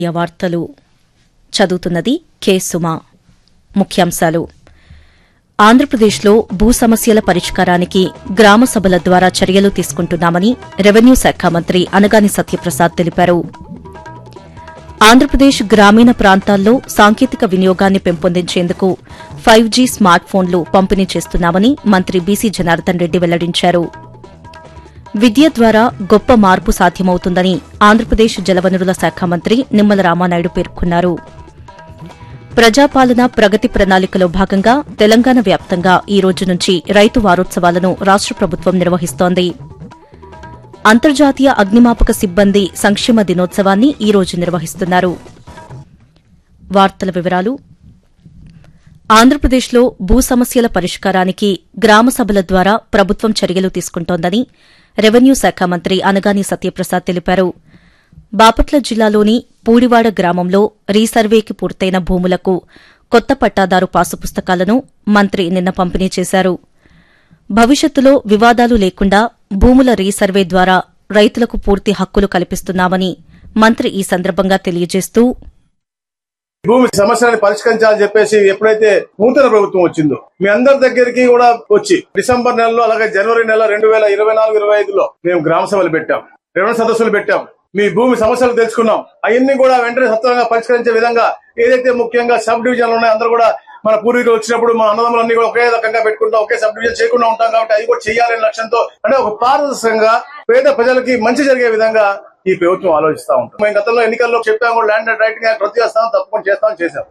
ఈ వార్తలు చదువుతున్నది కె సుమ ముఖ్యాంశాలు ఆంధ్రప్రదేశ్లో భూ సమస్యల పరిష్కారానికి గ్రామ సభల ద్వారా చర్యలు తీసుకుంటున్నామని రెవెన్యూ శాఖ మంత్రి అనగాని సత్యప్రసాద్ తెలిపారు ఆంధ్రప్రదేశ్ గ్రామీణ ప్రాంతాల్లో సాంకేతిక వినియోగాన్ని పెంపొందించేందుకు ఫైవ్ జీ స్మార్ట్ ఫోన్లు పంపిణీ చేస్తున్నామని మంత్రి బీసీ జనార్దన్ రెడ్డి వెల్లడించారు విద్య ద్వారా గొప్ప మార్పు సాధ్యమవుతుందని ఆంధ్రప్రదేశ్ జలవనరుల శాఖ మంత్రి నిమ్మల రామానాయుడు పేర్కొన్నారు ప్రజాపాలన ప్రగతి ప్రణాళికలో భాగంగా తెలంగాణ వ్యాప్తంగా ఈ రోజు నుంచి రైతు వారోత్సవాలను రాష్ట ప్రభుత్వం నిర్వహిస్తోంది అంతర్జాతీయ అగ్నిమాపక సిబ్బంది సంక్షేమ దినోత్సవాన్ని ఈ రోజు నిర్వహిస్తున్నారు వార్తల వివరాలు ఆంధ్రప్రదేశ్లో భూ సమస్యల పరిష్కారానికి గ్రామ సభల ద్వారా ప్రభుత్వం చర్యలు తీసుకుంటోందని రెవెన్యూ శాఖ మంత్రి అనగాని సత్యప్రసాద్ తెలిపారు బాపట్ల జిల్లాలోని పూడివాడ గ్రామంలో రీసర్వేకి పూర్తయిన భూములకు కొత్త పట్టాదారు పాసు పుస్తకాలను మంత్రి నిన్న పంపిణీ చేశారు భవిష్యత్తులో వివాదాలు లేకుండా భూముల రీసర్వే ద్వారా రైతులకు పూర్తి హక్కులు కల్పిస్తున్నామని మంత్రి ఈ సందర్భంగా తెలియజేస్తూ భూమి సమస్యలను పరిష్కరించాలని చెప్పేసి ఎప్పుడైతే నూతన ప్రభుత్వం వచ్చిందో మీ అందరి దగ్గరికి కూడా వచ్చి డిసెంబర్ నెలలో అలాగే జనవరి నెల రెండు వేల ఇరవై నాలుగు ఇరవై ఐదులో మేము గ్రామ సభలు పెట్టాం రెవెన్యూ సదస్సులు పెట్టాం మీ భూమి సమస్యలు తెలుసుకున్నాం అవన్నీ కూడా వెంటనే సత్వరంగా పరిష్కరించే విధంగా ఏదైతే ముఖ్యంగా సబ్ డివిజన్లు ఉన్నాయో అందరూ కూడా మన పూర్వీకులు వచ్చినప్పుడు మన అన్నదమ్ములన్నీ కూడా ఒకే రకంగా పెట్టుకుంటాం ఒకే సబ్ డివిజన్ చేయకుండా ఉంటాం కాబట్టి అది కూడా చేయాలనే లక్ష్యంతో అంటే ఒక పారదర్శకంగా పేద ప్రజలకి మంచి జరిగే విధంగా ఈ ప్రభుత్వం ఆలోచిస్తా ఉంటాం మేము గతంలో ఎన్నికల్లో చెప్పాము కూడా ల్యాండ్ అండ్ రైటింగ్ యాక్ట్ రద్దు చేస్తాం తప్పకుండా చేస్తామని చేశాం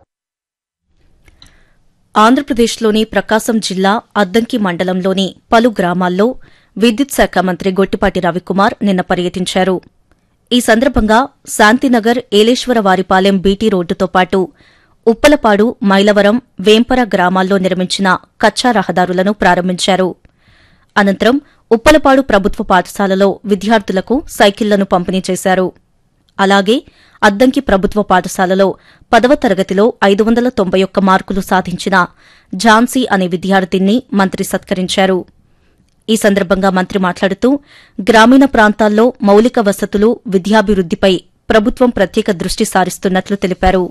ఆంధ్రప్రదేశ్లోని ప్రకాశం జిల్లా అద్దంకి మండలంలోని పలు గ్రామాల్లో విద్యుత్ శాఖ మంత్రి గొట్టిపాటి రవికుమార్ నిన్న పర్యటించారు ఈ సందర్భంగా శాంతినగర్ ఏలేశ్వరవారిపాలెం బీటీ రోడ్డుతో పాటు ఉప్పలపాడు మైలవరం వేంపర గ్రామాల్లో నిర్మించిన కచ్చా రహదారులను ప్రారంభించారు అనంతరం ఉప్పలపాడు ప్రభుత్వ పాఠశాలలో విద్యార్థులకు సైకిళ్లను పంపిణీ చేశారు అలాగే అద్దంకి ప్రభుత్వ పాఠశాలలో పదవ తరగతిలో ఐదు వందల తొంభై ఒక్క మార్కులు సాధించిన ఝాన్సీ అనే విద్యార్థిని మంత్రి సత్కరించారు ఈ సందర్భంగా మంత్రి మాట్లాడుతూ గ్రామీణ ప్రాంతాల్లో మౌలిక వసతులు విద్యాభివృద్దిపై ప్రభుత్వం ప్రత్యేక దృష్టి సారిస్తున్నట్లు తెలిపారు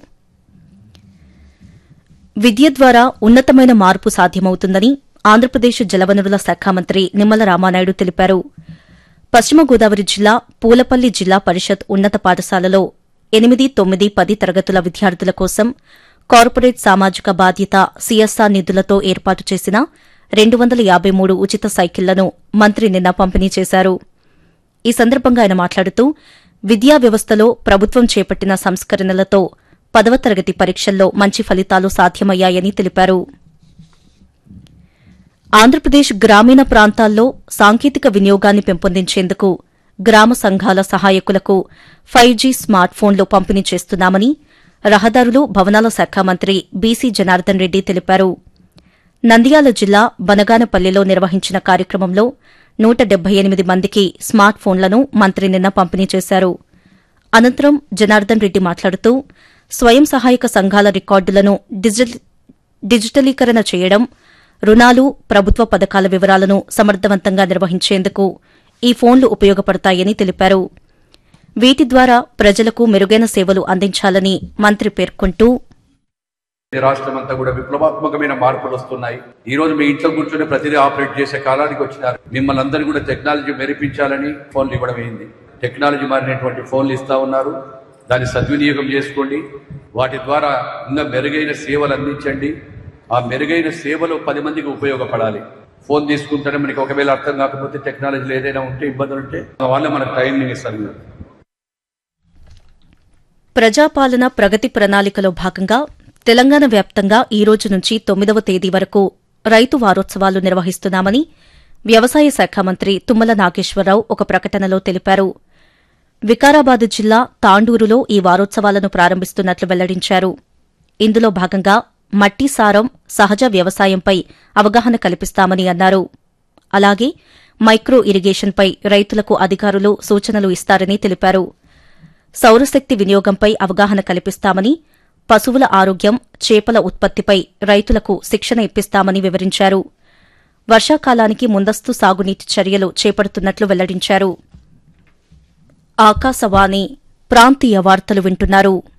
విద్య ద్వారా ఉన్నతమైన మార్పు సాధ్యమవుతుందని ఆంధ్రప్రదేశ్ జలవనరుల శాఖ మంత్రి నిమ్మల రామానాయుడు తెలిపారు పశ్చిమ గోదావరి జిల్లా పూలపల్లి జిల్లా పరిషత్ ఉన్నత పాఠశాలలో ఎనిమిది తొమ్మిది పది తరగతుల విద్యార్థుల కోసం కార్పొరేట్ సామాజిక బాధ్యత సీఎస్ఆర్ నిధులతో ఏర్పాటు చేసిన రెండు వందల యాబై మూడు ఉచిత సైకిళ్లను మంత్రి నిన్న పంపిణీ చేశారు ఈ సందర్భంగా ఆయన మాట్లాడుతూ విద్యా వ్యవస్థలో ప్రభుత్వం చేపట్టిన సంస్కరణలతో పదవ తరగతి పరీక్షల్లో మంచి ఫలితాలు సాధ్యమయ్యాయని తెలిపారు ఆంధ్రప్రదేశ్ గ్రామీణ ప్రాంతాల్లో సాంకేతిక వినియోగాన్ని పెంపొందించేందుకు గ్రామ సంఘాల సహాయకులకు ఫైవ్ జీ స్మార్ట్ ఫోన్లు పంపిణీ చేస్తున్నామని రహదారులు భవనాల శాఖ మంత్రి బీసీ జనార్దన్ రెడ్డి తెలిపారు నంద్యాల జిల్లా బనగానపల్లిలో నిర్వహించిన కార్యక్రమంలో నూట డెబ్బై ఎనిమిది మందికి స్మార్ట్ ఫోన్లను మంత్రి నిన్న పంపిణీ చేశారు అనంతరం జనార్దన్ రెడ్డి మాట్లాడుతూ స్వయం సహాయక సంఘాల రికార్డులను డిజిటల్- డిజిటలీకరణ చేయడం రుణాలు ప్రభుత్వ పథకాల వివరాలను సమర్థవంతంగా నిర్వహించేందుకు ఈ ఫోన్లు ఉపయోగపడతాయని తెలిపారు వీటి ద్వారా ప్రజలకు మెరుగైన సేవలు అందించాలని మంత్రి పేర్కొంటూ ఈ రాష్ట్రం అంతా కూడా విప్లవాత్మకమైన మార్పులు వస్తున్నాయి ఈ రోజు మీ ఇంట్లో కూర్చొని ప్రతిదీ ఆపరేట్ చేసే కాలానికి వచ్చినారు మిమ్మల్ని అందరినీ కూడా టెక్నాలజీ మెరిపించాలని ఫోన్లు ఇవ్వడం అయింది టెక్నాలజీ మారినటువంటి ఫోన్లు ఇస్తా ఉన్నారు దాన్ని సద్వినియోగం చేసుకోండి వాటి ద్వారా ఇంకా మెరుగైన సేవలు అందించండి ఆ మెరుగైన సేవలు పది మందికి ఉపయోగపడాలి ఫోన్ తీసుకుంటేనే మనకి ఒకవేళ అర్థం కాకపోతే టెక్నాలజీలో ఏదైనా ఉంటే ఇబ్బందులు ఉంటే వాళ్ళే మనకు టైమింగ్ ఇస్తారు ప్రజాపాలన ప్రగతి ప్రణాళికలో భాగంగా తెలంగాణ వ్యాప్తంగా ఈ రోజు నుంచి తొమ్మిదవ తేదీ వరకు రైతు వారోత్సవాలు నిర్వహిస్తున్నామని వ్యవసాయ శాఖ మంత్రి తుమ్మల నాగేశ్వరరావు ఒక ప్రకటనలో తెలిపారు వికారాబాద్ జిల్లా తాండూరులో ఈ వారోత్సవాలను ప్రారంభిస్తున్నట్లు వెల్లడించారు ఇందులో భాగంగా మట్టి సారం సహజ వ్యవసాయంపై అవగాహన కల్పిస్తామని అన్నారు అలాగే మైక్రో ఇరిగేషన్పై రైతులకు అధికారులు సూచనలు ఇస్తారని తెలిపారు సౌరశక్తి వినియోగంపై అవగాహన కల్పిస్తామని పశువుల ఆరోగ్యం చేపల ఉత్పత్తిపై రైతులకు శిక్షణ ఇప్పిస్తామని వివరించారు వర్షాకాలానికి ముందస్తు సాగునీటి చర్యలు చేపడుతున్నట్లు వెల్లడించారు ఆకాశవాణి ప్రాంతీయ వార్తలు వింటున్నారు